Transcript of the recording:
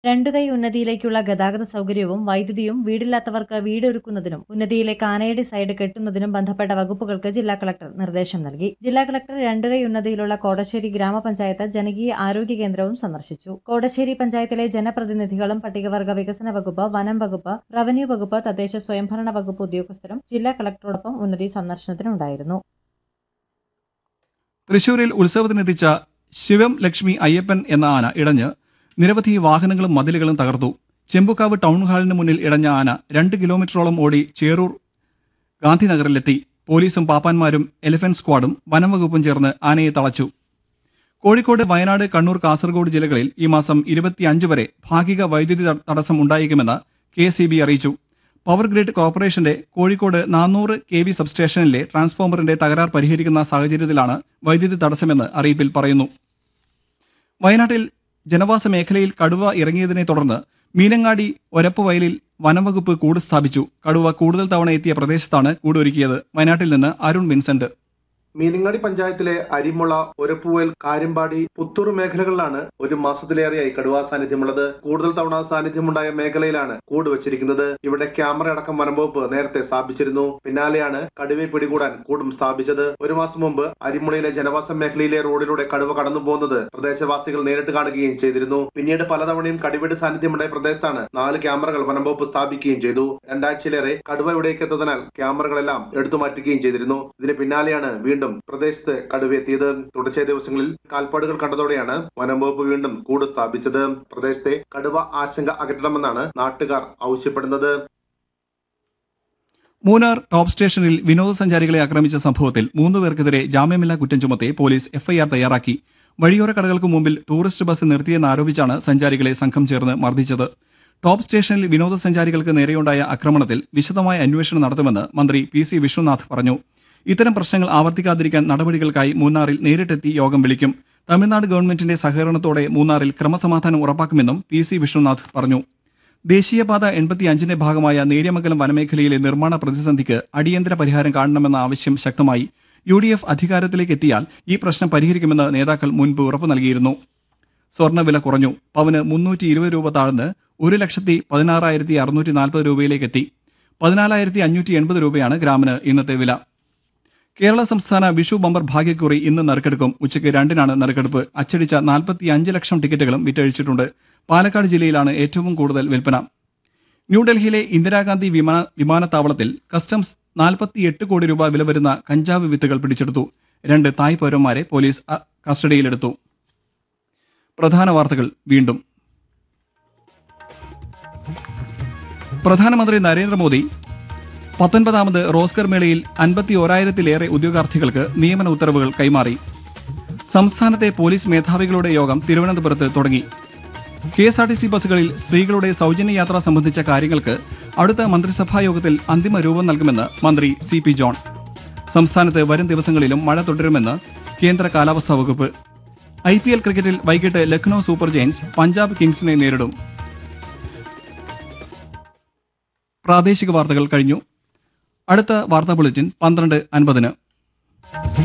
രണ്ടു കൈ ഉന്നതിയിലേക്കുള്ള ഗതാഗത സൗകര്യവും വൈദ്യുതിയും വീടില്ലാത്തവർക്ക് വീട് ഒരുക്കുന്നതിനും ഉന്നതിയിലേക്ക് ആനയുടെ സൈഡ് കെട്ടുന്നതിനും ബന്ധപ്പെട്ട വകുപ്പുകൾക്ക് ജില്ലാ കളക്ടർ നിർദ്ദേശം നൽകി ജില്ലാ കളക്ടർ രണ്ടു കൈ ഉന്നതിയിലുള്ള കോടശ്ശേരി ഗ്രാമപഞ്ചായത്ത് ജനകീയ ആരോഗ്യ കേന്ദ്രവും സന്ദർശിച്ചു കോടശ്ശേരി പഞ്ചായത്തിലെ ജനപ്രതിനിധികളും പട്ടികവർഗ വികസന വകുപ്പ് വനം വകുപ്പ് റവന്യൂ വകുപ്പ് തദ്ദേശ സ്വയംഭരണ വകുപ്പ് ഉദ്യോഗസ്ഥരും ജില്ലാ കളക്ടറോടൊപ്പം ഉന്നതി സന്ദർശനത്തിനുണ്ടായിരുന്നു തൃശൂരിൽ ഉത്സവത്തിനെത്തിച്ച ശിവം ലക്ഷ്മി അയ്യപ്പൻ എന്ന ആന ഇടഞ്ഞ് നിരവധി വാഹനങ്ങളും മതിലുകളും തകർത്തു ചെമ്പുക്കാവ് ടൗൺ ഹാളിന് മുന്നിൽ ഇടഞ്ഞ ആന രണ്ട് കിലോമീറ്ററോളം ഓടി ചേറൂർ ഗാന്ധിനഗറിലെത്തി പോലീസും പാപ്പാന്മാരും എലിഫന്റ് സ്ക്വാഡും വനം വകുപ്പും ചേർന്ന് ആനയെ തളച്ചു കോഴിക്കോട് വയനാട് കണ്ണൂർ കാസർഗോഡ് ജില്ലകളിൽ ഈ മാസം ഇരുപത്തിയഞ്ച് വരെ ഭാഗിക വൈദ്യുതി ത- തടസ്സം ഉണ്ടായേക്കുമെന്ന് കെ സി ബി അറിയിച്ചു പവർ ഗ്രിഡ് കോർപ്പറേഷന്റെ കോഴിക്കോട് നാനൂറ് കെ വി സബ്സ്റ്റേഷനിലെ ട്രാൻസ്ഫോമറിന്റെ തകരാർ പരിഹരിക്കുന്ന സാഹചര്യത്തിലാണ് വൈദ്യുതി തടസ്സമെന്ന് അറിയിപ്പിൽ പറയുന്നു വയനാട്ടിൽ ജനവാസ മേഖലയിൽ കടുവ ഇറങ്ങിയതിനെ തുടർന്ന് മീനങ്ങാടി ഒരപ്പ് വയലിൽ വനംവകുപ്പ് കൂട് സ്ഥാപിച്ചു കടുവ കൂടുതൽ തവണ എത്തിയ പ്രദേശത്താണ് കൂട് ഒരുക്കിയത് വയനാട്ടിൽ നിന്ന് അരുൺ വിൻസെന്റ് മീനങ്ങാടി പഞ്ചായത്തിലെ അരിമുള ഒരപ്പുവയൽ കാര്യമ്പാടി പുത്തൂർ മേഖലകളിലാണ് ഒരു മാസത്തിലേറെയായി കടുവാ സാന്നിധ്യമുള്ളത് കൂടുതൽ തവണ സാന്നിധ്യമുണ്ടായ മേഖലയിലാണ് കൂട് വെച്ചിരിക്കുന്നത് ഇവിടെ ക്യാമറ അടക്കം വനംവകുപ്പ് നേരത്തെ സ്ഥാപിച്ചിരുന്നു പിന്നാലെയാണ് കടുവയെ പിടികൂടാൻ കൂടും സ്ഥാപിച്ചത് ഒരു മാസം മുമ്പ് അരിമുളയിലെ ജനവാസ മേഖലയിലെ റോഡിലൂടെ കടുവ കടന്നു പോകുന്നത് പ്രദേശവാസികൾ നേരിട്ട് കാണുകയും ചെയ്തിരുന്നു പിന്നീട് പലതവണയും കടുവയുടെ സാന്നിധ്യമുണ്ടായ പ്രദേശത്താണ് നാല് ക്യാമറകൾ വനംവകുപ്പ് സ്ഥാപിക്കുകയും ചെയ്തു രണ്ടാഴ്ചയിലേറെ കടുവ ഇവിടേക്ക് എത്തുന്നതിനാൽ ക്യാമറകളെല്ലാം എടുത്തു മാറ്റുകയും ചെയ്തിരുന്നു ഇതിന് പിന്നാലെയാണ് വീണ്ടും പ്രദേശത്ത് കടുവ എത്തിയത് തുടർച്ചയായ ദിവസങ്ങളിൽ കാൽപ്പാടുകൾ കണ്ടതോടെയാണ് വനംവകുപ്പ് വീണ്ടും കൂട് സ്ഥാപിച്ചത് പ്രദേശത്തെ കടുവ ആശങ്ക അകറ്റണമെന്നാണ് നാട്ടുകാർ ആവശ്യപ്പെടുന്നത് മൂന്നാർ ടോപ്പ് സ്റ്റേഷനിൽ വിനോദസഞ്ചാരികളെ ആക്രമിച്ച സംഭവത്തിൽ മൂന്ന് പേർക്കെതിരെ ജാമ്യമില്ലാ കുറ്റം ചുമത്തി പോലീസ് എഫ്ഐആർ തയ്യാറാക്കി വഴിയോര കടകൾക്ക് മുമ്പിൽ ടൂറിസ്റ്റ് ബസ് നിർത്തിയെന്നാരോപിച്ചാണ് സഞ്ചാരികളെ സംഘം ചേർന്ന് മർദ്ദിച്ചത് ടോപ്പ് സ്റ്റേഷനിൽ വിനോദസഞ്ചാരികൾക്ക് നേരെയുണ്ടായ ആക്രമണത്തിൽ വിശദമായ അന്വേഷണം നടത്തുമെന്ന് മന്ത്രി പി സി വിശ്വനാഥ് പറഞ്ഞു ഇത്തരം പ്രശ്നങ്ങൾ ആവർത്തിക്കാതിരിക്കാൻ നടപടികൾക്കായി മൂന്നാറിൽ നേരിട്ടെത്തി യോഗം വിളിക്കും തമിഴ്നാട് ഗവൺമെന്റിന്റെ സഹകരണത്തോടെ മൂന്നാറിൽ ക്രമസമാധാനം ഉറപ്പാക്കുമെന്നും പി സി വിശ്വനാഥ് പറഞ്ഞു ദേശീയപാത എൺപത്തിയഞ്ചിന്റെ ഭാഗമായ നേര്യമംഗലം വനമേഖലയിലെ നിർമ്മാണ പ്രതിസന്ധിക്ക് അടിയന്തര പരിഹാരം കാണണമെന്ന ആവശ്യം ശക്തമായി യു ഡി എഫ് അധികാരത്തിലേക്ക് എത്തിയാൽ ഈ പ്രശ്നം പരിഹരിക്കുമെന്ന് നേതാക്കൾ മുൻപ് ഉറപ്പു നൽകിയിരുന്നു സ്വർണ്ണവില കുറഞ്ഞു പവന് മുന്നൂറ്റി ഇരുപത് രൂപ താഴ്ന്ന് ഒരു ലക്ഷത്തി പതിനാറായിരത്തി അറുന്നൂറ്റി നാൽപ്പത് രൂപയിലേക്ക് എത്തി പതിനാലായിരത്തി അഞ്ഞൂറ്റി എൺപത് രൂപയാണ് ഗ്രാമിന് ഇന്നത്തെ വില കേരള സംസ്ഥാന വിഷു ബമ്പർ ഭാഗ്യക്കുറി ഇന്ന് നറുക്കെടുക്കും ഉച്ചയ്ക്ക് രണ്ടിനാണ് നറുക്കെടുപ്പ് അച്ചടിച്ച നാൽപ്പത്തി അഞ്ച് ലക്ഷം ടിക്കറ്റുകളും വിറ്റഴിച്ചിട്ടുണ്ട് പാലക്കാട് ജില്ലയിലാണ് ഏറ്റവും കൂടുതൽ വിൽപ്പന ന്യൂഡൽഹിയിലെ ഇന്ദിരാഗാന്ധി വിമാന വിമാനത്താവളത്തിൽ കസ്റ്റംസ് നാൽപ്പത്തിയെട്ട് കോടി രൂപ വില വരുന്ന കഞ്ചാവ് വിത്തുകൾ പിടിച്ചെടുത്തു രണ്ട് തായ് പൗരന്മാരെ പോലീസ് അ, കസ്റ്റഡിയിലെടുത്തു പ്രധാന വാർത്തകൾ വീണ്ടും പ്രധാനമന്ത്രി നരേന്ദ്രമോദി പത്തൊൻപതാമത് റോസ്കർ മേളയിൽ അൻപത്തി ഓരായിരത്തിലേറെ ഉദ്യോഗാർത്ഥികൾക്ക് നിയമന ഉത്തരവുകൾ കൈമാറി സംസ്ഥാനത്തെ പോലീസ് മേധാവികളുടെ യോഗം തിരുവനന്തപുരത്ത് തുടങ്ങി K S R T C ബസ്സുകളിൽ സ്ത്രീകളുടെ സൗജന്യ യാത്ര സംബന്ധിച്ച കാര്യങ്ങൾക്ക് അടുത്ത മന്ത്രിസഭാ യോഗത്തിൽ അന്തിമ രൂപം നൽകുമെന്ന് മന്ത്രി സി പി ജോൺ സംസ്ഥാനത്ത് വരും ദിവസങ്ങളിലും മഴ തുടരുമെന്ന് കേന്ദ്ര കാലാവസ്ഥാ വകുപ്പ് ഐ പി എൽ ക്രിക്കറ്റിൽ വൈകിട്ട് ലക്നൌ സൂപ്പർ ജയൻസ് പഞ്ചാബ് കിങ്സിനെ നേരിടും പ്രാദേശിക വാർത്തകൾ കഴിഞ്ഞു അടുത്ത വാർത്താ ബുള്ളറ്റിൻ പന്ത്രണ്ട് അൻപതിന്